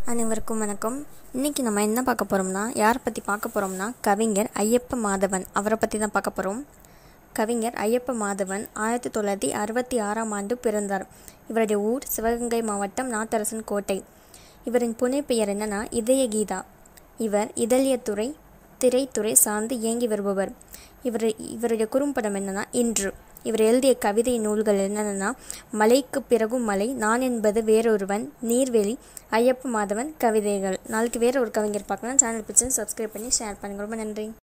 அனைவருக்கும் வணக்கம் இன்றைக்கி நம்ம என்ன பார்க்க போகிறோம்னா யாரை பற்றி பார்க்க போகிறோம்னா கவிஞர் ஐயப்ப மாதவன் அவரை பற்றி தான் பார்க்க போகிறோம் கவிஞர் ஐயப்ப மாதவன் ஆயிரத்தி தொள்ளாயிரத்தி அறுபத்தி ஆறாம் ஆண்டு பிறந்தார் இவருடைய ஊர் சிவகங்கை மாவட்டம் நாட்டரசன் கோட்டை இவரின் புனை பெயர் என்னன்னா இதய கீதா இவர் இதழியத்துறை திரைத்துறை சார்ந்து இயங்கி வருபவர் இவர் இவருடைய குறும்படம் என்னன்னா இன்று இவர் எழுதிய கவிதை நூல்கள் என்னென்னா மலைக்கு பிறகும் மலை நான் என்பது வேறொருவன் நீர்வெளி ஐயப்ப மாதவன் கவிதைகள் நாளைக்கு வேற ஒரு கவிஞர் பார்க்கலாம் சேனல் பிடிச்சி சப்ஸ்கிரைப் பண்ணி ஷேர் பண்ணுங்க ரொம்ப நன்றி